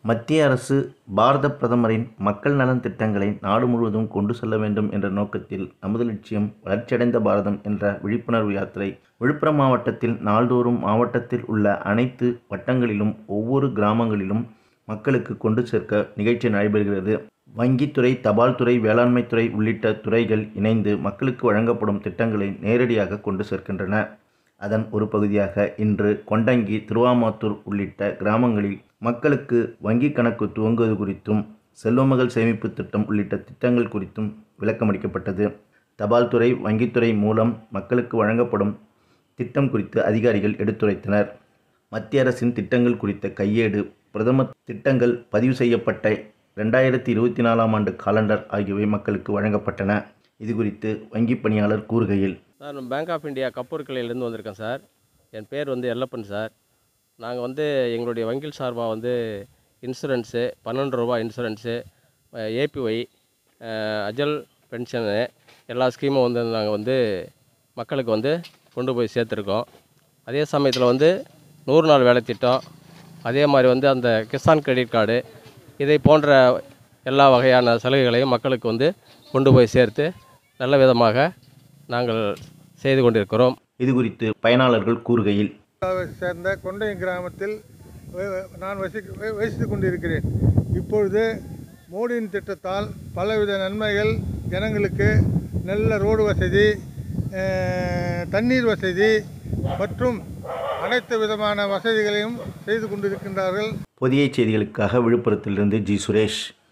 மத்திய அரசு பாரத பிரதமரின் மக்கள் நலன் திட்டங்களை நாடு முழுவதும் கொண்டு செல்ல வேண்டும் என்ற நோக்கத்தில் நமது லட்சியம் வளர்ச்சியடைந்த பாரதம் என்ற விழிப்புணர்வு யாத்திரை விழுப்புரம் மாவட்டத்தில் நாள்தோறும் மாவட்டத்தில் உள்ள அனைத்து வட்டங்களிலும் ஒவ்வொரு கிராமங்களிலும் மக்களுக்கு கொண்டு சேர்க்க நிகழ்ச்சி நடைபெறுகிறது வங்கித்துறை தபால் துறை வேளாண்மை துறை உள்ளிட்ட துறைகள் இணைந்து மக்களுக்கு வழங்கப்படும் திட்டங்களை நேரடியாக கொண்டு சேர்க்கின்றன அதன் ஒரு பகுதியாக இன்று கொண்டங்கி திருவாமாத்தூர் உள்ளிட்ட கிராமங்களில் மக்களுக்கு வங்கி கணக்கு துவங்குவது குறித்தும் செல்வமகள் சேமிப்பு திட்டம் உள்ளிட்ட திட்டங்கள் குறித்தும் விளக்கமளிக்கப்பட்டது தபால் துறை வங்கித்துறை மூலம் மக்களுக்கு வழங்கப்படும் திட்டம் குறித்து அதிகாரிகள் எடுத்துரைத்தனர் மத்திய அரசின் திட்டங்கள் குறித்த கையேடு பிரதமர் திட்டங்கள் பதிவு செய்யப்பட்ட ரெண்டாயிரத்தி இருபத்தி நாலாம் ஆண்டு காலண்டர் ஆகியவை மக்களுக்கு வழங்கப்பட்டன இது குறித்து வங்கி பணியாளர் கூறுகையில் சார் நான் பேங்க் ஆஃப் இந்தியா கப்பூர் கிளையிலேருந்து வந்திருக்கேன் சார் என் பேர் வந்து எல்லப்பன் சார் நாங்கள் வந்து எங்களுடைய வங்கியில் சார்பாக வந்து இன்சூரன்ஸு பன்னெண்டு ரூபா இன்சூரன்ஸு ஏபிஒய் அஜல் பென்ஷனு எல்லா ஸ்கீமும் வந்து நாங்கள் வந்து மக்களுக்கு வந்து கொண்டு போய் சேர்த்துருக்கோம் அதே சமயத்தில் வந்து நூறு நாள் வேலை திட்டம் அதே மாதிரி வந்து அந்த கிசான் கிரெடிட் கார்டு இதை போன்ற எல்லா வகையான சலுகைகளையும் மக்களுக்கு வந்து கொண்டு போய் சேர்த்து நல்ல விதமாக நாங்கள் செய்து கொண்டிருக்கிறோம் இது குறித்து பயனாளர்கள் கூறுகையில் சேர்ந்த கொண்டையம் கிராமத்தில் வ- நான் வசி வ- வசித்துக் கொண்டிருக்கிறேன் இப்பொழுது மோடியின் திட்டத்தால் பலவித நன்மைகள் ஜனங்களுக்கு நல்ல ரோடு வசதி அஹ், தண்ணீர் வசதி மற்றும் அனைத்து விதமான வசதிகளையும் செய்து கொண்டிருக்கின்றார்கள் புதிய செய்திகளுக்காக விழுப்புரத்திலிருந்து ஜி சுரேஷ்